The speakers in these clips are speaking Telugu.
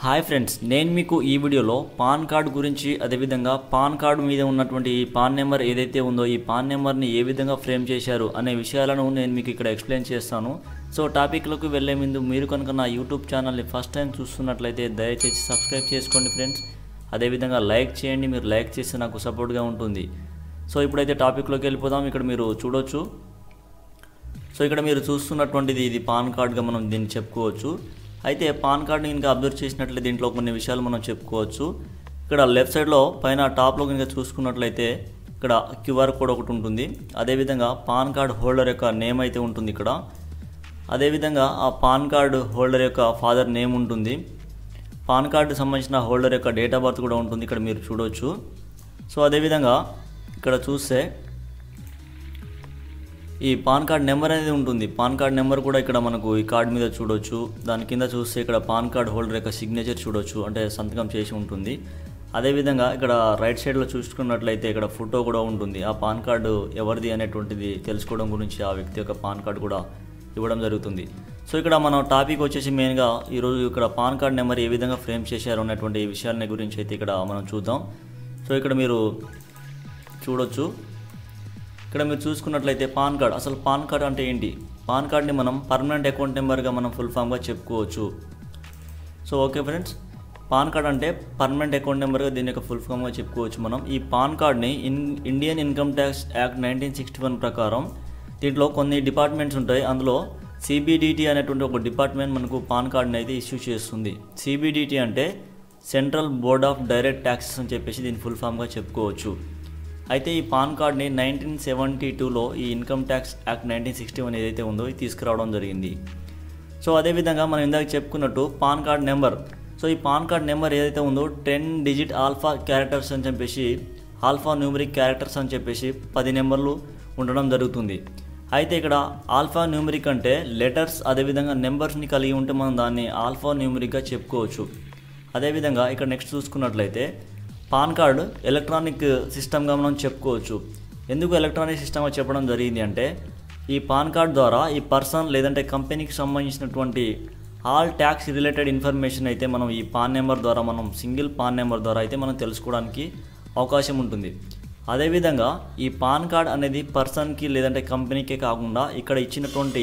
హాయ్ ఫ్రెండ్స్ నేను మీకు ఈ వీడియోలో పాన్ కార్డ్ గురించి అదేవిధంగా పాన్ కార్డు మీద ఉన్నటువంటి ఈ పాన్ నెంబర్ ఏదైతే ఉందో ఈ పాన్ నెంబర్ని ఏ విధంగా ఫ్రేమ్ చేశారు అనే విషయాలను నేను మీకు ఇక్కడ ఎక్స్ప్లెయిన్ చేస్తాను సో టాపిక్లకు వెళ్ళే ముందు మీరు కనుక నా యూట్యూబ్ ఛానల్ని ఫస్ట్ టైం చూస్తున్నట్లయితే దయచేసి సబ్స్క్రైబ్ చేసుకోండి ఫ్రెండ్స్ అదేవిధంగా లైక్ చేయండి మీరు లైక్ చేస్తే నాకు సపోర్ట్గా ఉంటుంది సో ఇప్పుడైతే టాపిక్లోకి వెళ్ళిపోదాం ఇక్కడ మీరు చూడొచ్చు సో ఇక్కడ మీరు చూస్తున్నటువంటిది ఇది పాన్ కార్డ్గా మనం దీన్ని చెప్పుకోవచ్చు అయితే పాన్ కార్డ్ని కనుక అబ్జర్వ్ చేసినట్లయితే దీంట్లో కొన్ని విషయాలు మనం చెప్పుకోవచ్చు ఇక్కడ లెఫ్ట్ సైడ్లో పైన టాప్లో కనుక చూసుకున్నట్లయితే ఇక్కడ క్యూఆర్ కోడ్ ఒకటి ఉంటుంది అదేవిధంగా పాన్ కార్డ్ హోల్డర్ యొక్క నేమ్ అయితే ఉంటుంది ఇక్కడ అదేవిధంగా ఆ పాన్ కార్డు హోల్డర్ యొక్క ఫాదర్ నేమ్ ఉంటుంది పాన్ కార్డు సంబంధించిన హోల్డర్ యొక్క డేట్ ఆఫ్ బర్త్ కూడా ఉంటుంది ఇక్కడ మీరు చూడవచ్చు సో అదేవిధంగా ఇక్కడ చూస్తే ఈ పాన్ కార్డ్ నెంబర్ అనేది ఉంటుంది పాన్ కార్డ్ నెంబర్ కూడా ఇక్కడ మనకు ఈ కార్డ్ మీద చూడొచ్చు దాని కింద చూస్తే ఇక్కడ పాన్ కార్డ్ హోల్డర్ యొక్క సిగ్నేచర్ చూడొచ్చు అంటే సంతకం చేసి ఉంటుంది అదేవిధంగా ఇక్కడ రైట్ సైడ్లో చూసుకున్నట్లయితే ఇక్కడ ఫోటో కూడా ఉంటుంది ఆ పాన్ కార్డు ఎవరిది అనేటువంటిది తెలుసుకోవడం గురించి ఆ వ్యక్తి యొక్క పాన్ కార్డు కూడా ఇవ్వడం జరుగుతుంది సో ఇక్కడ మన టాపిక్ వచ్చేసి మెయిన్గా ఈరోజు ఇక్కడ పాన్ కార్డ్ నెంబర్ ఏ విధంగా ఫ్రేమ్ చేశారు అన్నటువంటి ఈ విషయాలని గురించి అయితే ఇక్కడ మనం చూద్దాం సో ఇక్కడ మీరు చూడొచ్చు ఇక్కడ మీరు చూసుకున్నట్లయితే పాన్ కార్డ్ అసలు పాన్ కార్డ్ అంటే ఏంటి పాన్ కార్డ్ని మనం పర్మనెంట్ అకౌంట్ నెంబర్గా మనం ఫుల్ ఫామ్గా చెప్పుకోవచ్చు so okay friends PAN card అంటే పర్మనెంట్ అకౌంట్ నెంబర్గా దీని యొక్క ఫుల్ ఫామ్గా చెప్పుకోవచ్చు మనం ఈ పాన్ కార్డ్ని in Indian income tax act nineteen sixty one ప్రకారం దీంట్లో కొన్ని డిపార్ట్మెంట్స్ ఉంటాయి అందులో సిబిడిటి అనేటువంటి ఒక డిపార్ట్మెంట్ మనకు పాన్ కార్డ్ని అయితే ఇష్యూ చేస్తుంది సిబిడిటి అంటే central board of direct taxes అని చెప్పేసి దీని ఫుల్ ఫామ్గా చెప్పుకోవచ్చు అయితే ఈ పాన్ కార్డ్ని నైన్టీన్ సెవెంటీ టూలో ఈ income tax act nineteen sixty one ఏదైతే ఉందో ఇది తీసుకురావడం జరిగింది సో అదేవిధంగా మనం ఇందాక చెప్పుకున్నట్టు పాన్ కార్డ్ నెంబర్ సో ఈ పాన్ కార్డ్ నెంబర్ ఏదైతే ఉందో టెన్ డిజిట్ ఆల్ఫా క్యారెక్టర్స్ అని చెప్పేసి ఆల్ఫా న్యూమరిక్ క్యారెక్టర్స్ అని చెప్పేసి పది నెంబర్లు ఉండడం జరుగుతుంది అయితే ఇక్కడ ఆల్ఫా న్యూమరిక్ అంటే లెటర్స్ అదేవిధంగా నెంబర్స్ని కలిగి ఉంటే మనం దాన్ని ఆల్ఫా న్యూమరిక్గా చెప్పుకోవచ్చు అదేవిధంగా ఇక్కడ నెక్స్ట్ చూసుకున్నట్లయితే పాన్ కార్డు ఎలక్ట్రానిక్ సిస్టమ్గా మనం చెప్పుకోవచ్చు ఎందుకు ఎలక్ట్రానిక్ సిస్టమ్గా చెప్పడం జరిగింది అంటే ఈ పాన్ కార్డ్ ద్వారా ఈ పర్సన్ లేదంటే కంపెనీకి సంబంధించినటువంటి ఆల్ ట్యాక్స్ రిలేటెడ్ ఇన్ఫర్మేషన్ అయితే మనం ఈ పాన్ నెంబర్ ద్వారా మనం సింగిల్ పాన్ నెంబర్ ద్వారా అయితే మనం తెలుసుకోవడానికి అవకాశం ఉంటుంది అదేవిధంగా ఈ పాన్ కార్డ్ అనేది పర్సన్కి లేదంటే కంపెనీకే కాకుండా ఇక్కడ ఇచ్చినటువంటి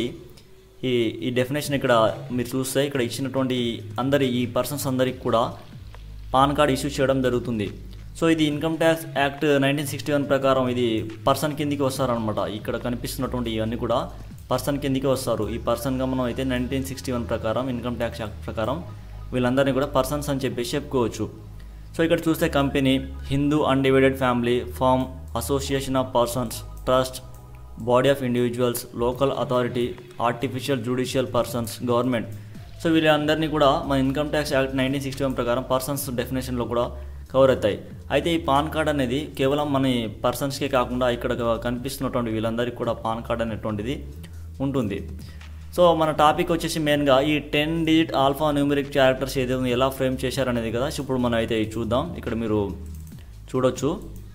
ఈ ఈ డెఫినేషన్ ఇక్కడ మీరు చూస్తే ఇక్కడ ఇచ్చినటువంటి అందరి ఈ పర్సన్స్ అందరికి కూడా పాన్ కార్డ్ ఇష్యూ చేయడం జరుగుతుంది సో ఇది income tax act nineteen sixty one ప్రకారం ఇది పర్సన్ కిందికి వస్తారనమాట ఇక్కడ కనిపిస్తున్నటువంటి ఇవన్నీ కూడా పర్సన్ కిందికి వస్తారు ఈ పర్సన్గా మనం అయితే నైన్టీన్ సిక్స్టీ వన్ ప్రకారం ఇన్కమ్ ట్యాక్స్ యాక్ట్ ప్రకారం వీళ్ళందరినీ కూడా పర్సన్స్ అని చెప్పేసి చెప్పుకోవచ్చు సో ఇక్కడ చూస్తే company Hindu undivided family firm association of persons trust body of individuals local authority artificial judicial persons government so వీళ్ళందరినీ కూడా మన income tax act nineteen sixty one ప్రకారం పర్సన్స్ డెఫినేషన్లో కూడా కవర్ అవుతాయి అయితే ఈ పాన్ కార్డ్ అనేది కేవలం మన పర్సన్స్కే కాకుండా ఇక్కడ కనిపిస్తున్నటువంటి వీళ్ళందరికీ కూడా పాన్ కార్డ్ అనేటువంటిది ఉంటుంది సో మన టాపిక్ వచ్చేసి మెయిన్గా ఈ ten digit alphanumeric characters ఏదైతే ఎలా ఫ్రేమ్ చేశారనేది కదా సో ఇప్పుడు మనం అయితే చూద్దాం ఇక్కడ మీరు చూడొచ్చు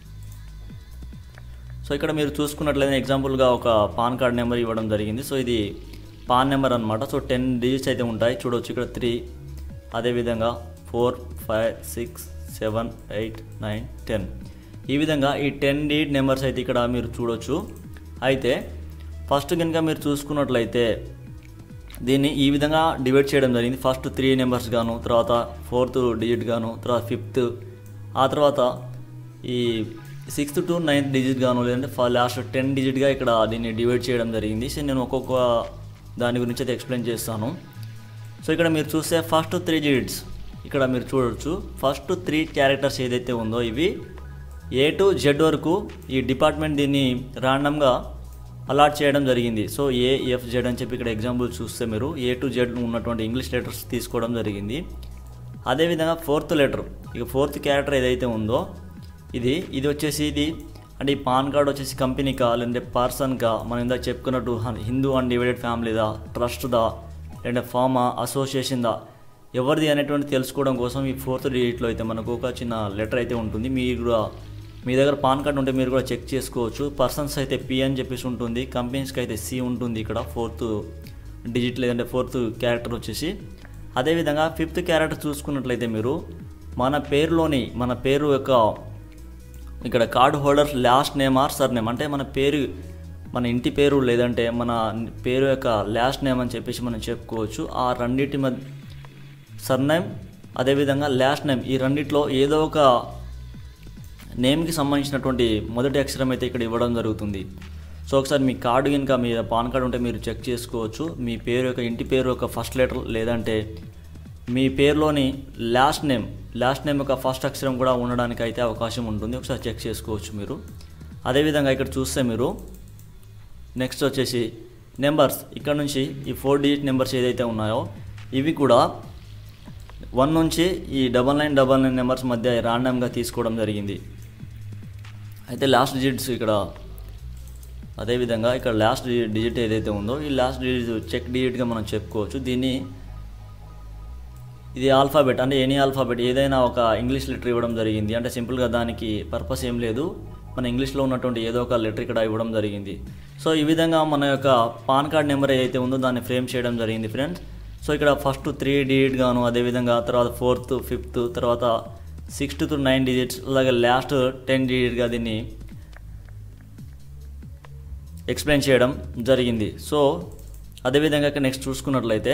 సో ఇక్కడ మీరు చూసుకున్నట్లయితే ఎగ్జాంపుల్గా ఒక పాన్ కార్డ్ నెంబర్ ఇవ్వడం జరిగింది సో ఇది పాన్ నెంబర్ అనమాట సో టెన్ డిజిట్స్ అయితే ఉంటాయి చూడొచ్చు ఇక్కడ త్రీ అదేవిధంగా four five six seven eight nine ten ఈ విధంగా ఈ టెన్ డిజిట్ నెంబర్స్ అయితే ఇక్కడ మీరు చూడొచ్చు అయితే ఫస్ట్ కనుక మీరు చూసుకున్నట్లయితే దీన్ని ఈ విధంగా డివైడ్ చేయడం జరిగింది ఫస్ట్ త్రీ నెంబర్స్ గాను తర్వాత ఫోర్త్ డిజిట్ గాను తర్వాత ఫిఫ్త్ ఆ తర్వాత ఈ సిక్స్త్ టు నైన్త్ డిజిట్ గాను లేదంటే లాస్ట్ టెన్ డిజిట్గా ఇక్కడ దీన్ని డివైడ్ చేయడం జరిగింది సో నేను ఒక్కొక్క దాని గురించి అయితే ఎక్స్ప్లెయిన్ చేస్తాను సో ఇక్కడ మీరు చూస్తే ఫస్ట్ త్రీ డిజిట్స్ ఇక్కడ మీరు చూడొచ్చు ఫస్ట్ త్రీ క్యారెక్టర్స్ ఏదైతే ఉందో ఇవి ఏ టు జెడ్ వరకు ఈ డిపార్ట్మెంట్ దీన్ని ర్యాండమ్గా అలాట్ చేయడం జరిగింది సో ఏ ఎఫ్ జెడ్ అని చెప్పి ఇక్కడ ఎగ్జాంపుల్ చూస్తే మీరు ఏ టు జెడ్ ఉన్నటువంటి ఇంగ్లీష్ లెటర్స్ తీసుకోవడం జరిగింది అదేవిధంగా ఫోర్త్ లెటర్ ఇక ఫోర్త్ క్యారెక్టర్ ఏదైతే ఉందో ఇది ఇది వచ్చేసి ఇది అంటే ఈ పాన్ కార్డ్ వచ్చేసి కంపెనీకా లేదంటే పర్సన్కా మనం ఇందాక చెప్పుకున్నట్టు హిందూ అన్డివైడెడ్ ఫ్యామిలీదా ట్రస్ట్దా లేదంటే ఫామా అసోసియేషన్దా ఎవరిది అనేటువంటి తెలుసుకోవడం కోసం ఈ ఫోర్త్ డిజిట్లో అయితే మనకు ఒక చిన్న లెటర్ అయితే ఉంటుంది మీరు కూడా మీ దగ్గర పాన్ కార్డ్ ఉంటే మీరు కూడా చెక్ చేసుకోవచ్చు పర్సన్స్ అయితే పి అని చెప్పేసి ఉంటుంది కంపెనీస్కి అయితే సి ఉంటుంది ఇక్కడ ఫోర్త్ డిజిట్ లేదంటే ఫోర్త్ క్యారెక్టర్ వచ్చేసి అదేవిధంగా ఫిఫ్త్ క్యారెక్టర్ చూసుకున్నట్లయితే మీరు మన పేరులోని మన పేరు యొక్క ఇక్కడ card holder last name or surname అంటే మన పేరు మన ఇంటి పేరు లేదంటే మన పేరు యొక్క లాస్ట్ నేమ్ అని చెప్పేసి మనం చెప్పుకోవచ్చు ఆ రెండింటి మధ్య సర్నేమ్ అదేవిధంగా లాస్ట్ నేమ్ ఈ రెండిట్లో ఏదో ఒక నేమ్కి సంబంధించినటువంటి మొదటి అక్షరం అయితే ఇక్కడ ఇవ్వడం జరుగుతుంది సో ఒకసారి మీ కార్డు కనుక మీ పాన్ కార్డు ఉంటే మీరు చెక్ చేసుకోవచ్చు మీ పేరు యొక్క ఇంటి పేరు యొక్క ఫస్ట్ లెటర్ లేదంటే మీ పేరులోని లాస్ట్ నేమ్ లాస్ట్ నేమ్ యొక్క ఫస్ట్ అక్షరం కూడా ఉండడానికి అయితే అవకాశం ఉంటుంది ఒకసారి చెక్ చేసుకోవచ్చు మీరు అదేవిధంగా ఇక్కడ చూస్తే మీరు నెక్స్ట్ వచ్చేసి నెంబర్స్ ఇక్కడ నుంచి ఈ ఫోర్ డిజిట్ నెంబర్స్ ఏదైతే ఉన్నాయో ఇవి కూడా వన్ నుంచి ఈ double nine double nine numbers మధ్య ర్యాండమ్గా తీసుకోవడం జరిగింది అయితే లాస్ట్ డిజిట్స్ ఇక్కడ అదేవిధంగా ఇక్కడ లాస్ట్ డిజిట్ ఏదైతే ఉందో ఈ లాస్ట్ డిజిట్ చెక్ డిజిట్గా మనం చెప్పుకోవచ్చు దీన్ని ఇది ఆల్ఫాబెట్ అంటే ఎనీ ఆల్ఫాబెట్ ఏదైనా ఒక ఇంగ్లీష్ లెటర్ ఇవ్వడం జరిగింది అంటే సింపుల్గా దానికి పర్పస్ ఏం లేదు మన ఇంగ్లీష్లో ఉన్నటువంటి ఏదో ఒక లెటర్ ఇక్కడ ఇవ్వడం జరిగింది సో ఈ విధంగా మన యొక్క పాన్ కార్డ్ నెంబర్ ఏదైతే ఉందో దాన్ని ఫ్రేమ్ చేయడం జరిగింది ఫ్రెండ్స్ సో ఇక్కడ ఫస్ట్ త్రీ డిజిట్ గాను అదేవిధంగా తర్వాత ఫోర్త్ ఫిఫ్త్ తర్వాత సిక్స్త్ టు నైన్ డిజిట్స్ అలాగే లాస్ట్ టెన్ డిజిట్గా దీన్ని ఎక్స్ప్లెయిన్ చేయడం జరిగింది సో అదేవిధంగా ఇక్కడ నెక్స్ట్ చూసుకున్నట్లయితే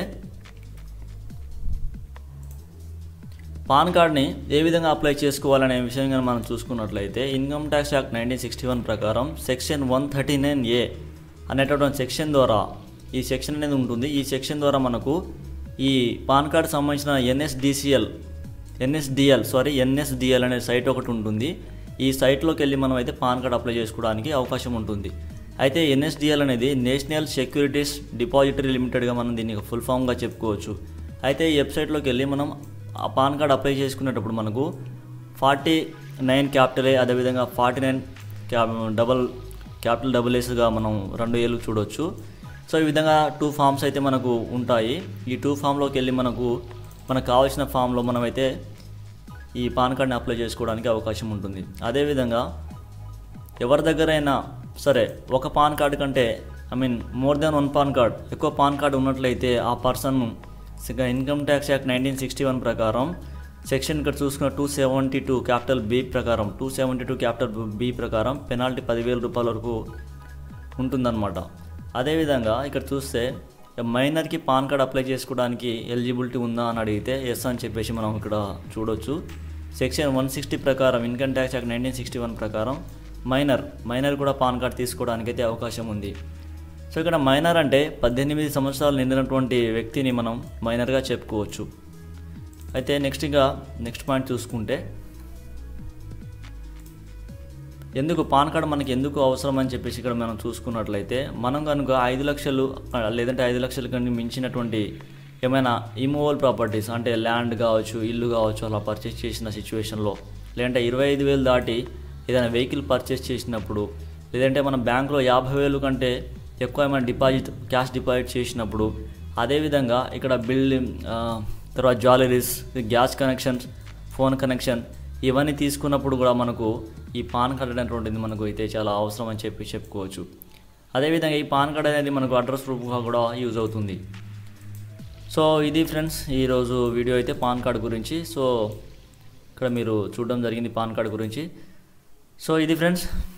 పాన్ కార్డ్ని ఏ విధంగా అప్లై చేసుకోవాలనే విషయంగా మనం చూసుకున్నట్లయితే income tax act nineteen sixty one ప్రకారం section one thirty nine A అనేటటువంటి సెక్షన్ ద్వారా ఈ సెక్షన్ అనేది ఉంటుంది ఈ సెక్షన్ ద్వారా మనకు ఈ పాన్ కార్డ్ సంబంధించిన ఎన్ఎస్డిసిఎల్ ఎన్ఎస్డిఎల్ సారీ ఎన్ఎస్డిఎల్ అనే సైట్ ఒకటి ఉంటుంది ఈ సైట్లోకి వెళ్ళి మనం అయితే పాన్ కార్డ్ అప్లై చేసుకోవడానికి అవకాశం ఉంటుంది అయితే ఎన్ఎస్డిఎల్ అనేది నేషనల్ సెక్యూరిటీస్ డిపాజిటరీ లిమిటెడ్గా మనం దీన్ని ఫుల్ ఫామ్గా చెప్పుకోవచ్చు అయితే ఈ వెబ్సైట్లోకి వెళ్ళి మనం ఆ పాన్ కార్డ్ అప్లై చేసుకునేటప్పుడు మనకు ఫార్టీ నైన్ క్యాపిటల్ ఏ అదేవిధంగా ఫార్టీ నైన్ క్యా డబల్ క్యాపిటల్ డబుల్ ఎస్గా మనం రెండు ఏళ్ళు చూడొచ్చు సో ఈ విధంగా టూ ఫామ్స్ అయితే మనకు ఉంటాయి ఈ టూ ఫామ్లోకి వెళ్ళి మనకు మనకు కావాల్సిన ఫామ్లో మనమైతే ఈ పాన్ కార్డ్ని అప్లై చేసుకోవడానికి అవకాశం ఉంటుంది అదేవిధంగా ఎవరి దగ్గరైనా సరే ఒక పాన్ కార్డు కంటే I mean more than one PAN card ఎక్కువ పాన్ కార్డు ఉన్నట్లయితే ఆ person income tax act nineteen sixty one ప్రకారం సెక్షన్ ఇక్కడ చూసుకున్న two seventy two capital B ప్రకారం two seventy two capital B ప్రకారం పెనాల్టీ పదివేల రూపాయల వరకు ఉంటుందన్నమాట అదేవిధంగా ఇక్కడ చూస్తే మైనర్కి పాన్ కార్డ్ అప్లై చేసుకోవడానికి ఎలిజిబిలిటీ ఉందా అని అడిగితే ఎస్ అని చెప్పేసి మనం ఇక్కడ చూడొచ్చు సెక్షన్ వన్ సిక్స్టీ ప్రకారం income tax act nineteen sixty one ప్రకారం మైనర్ మైనర్ కూడా పాన్ కార్డ్ తీసుకోవడానికి అయితే అవకాశం ఉంది సో ఇక్కడ మైనర్ అంటే పద్దెనిమిది సంవత్సరాలు నిండినటువంటి వ్యక్తిని మనం మైనర్గా చెప్పుకోవచ్చు అయితే నెక్స్ట్ ఇంకా నెక్స్ట్ పాయింట్ చూసుకుంటే ఎందుకు పాన్ కార్డ్ మనకి ఎందుకు అవసరం అని చెప్పేసి ఇక్కడ మనం చూసుకున్నట్లయితే మనం కనుక ఐదు లక్షలు ఆ, లేదంటే ఐదు లక్షల కన్నా మించినటువంటి ఏమైనా ఇమూవల్ ప్రాపర్టీస్ అంటే ల్యాండ్ కావచ్చు ఇల్లు కావచ్చు అలా పర్చేస్ చేసిన సిచ్యువేషన్లో లేదంటే ఇరవై ఐదు వేలు దాటి ఏదైనా వెహికల్ పర్చేస్ చేసినప్పుడు లేదంటే మనం బ్యాంకులో యాభై వేలు కంటే ఎక్కువ ఏమైనా డిపాజిట్ క్యాష్ డిపాజిట్ చేసినప్పుడు అదేవిధంగా ఇక్కడ బిల్ ఆ, తర్వాత jewelleries gas connections phone connection ఇవన్నీ తీసుకున్నప్పుడు కూడా మనకు ఈ పాన్ కార్డ్ అనేటువంటిది మనకు అయితే చాలా అవసరం అని చెప్పి చెప్పుకోవచ్చు అదేవిధంగా ఈ పాన్ కార్డ్ అనేది మనకు అడ్రస్ ప్రూఫ్గా కూడా యూజ్ అవుతుంది సో ఇది ఫ్రెండ్స్ ఈరోజు వీడియో అయితే పాన్ కార్డ్ గురించి సో ఇక్కడ మీరు చూడడం జరిగింది పాన్ కార్డ్ గురించి సో ఇది ఫ్రెండ్స్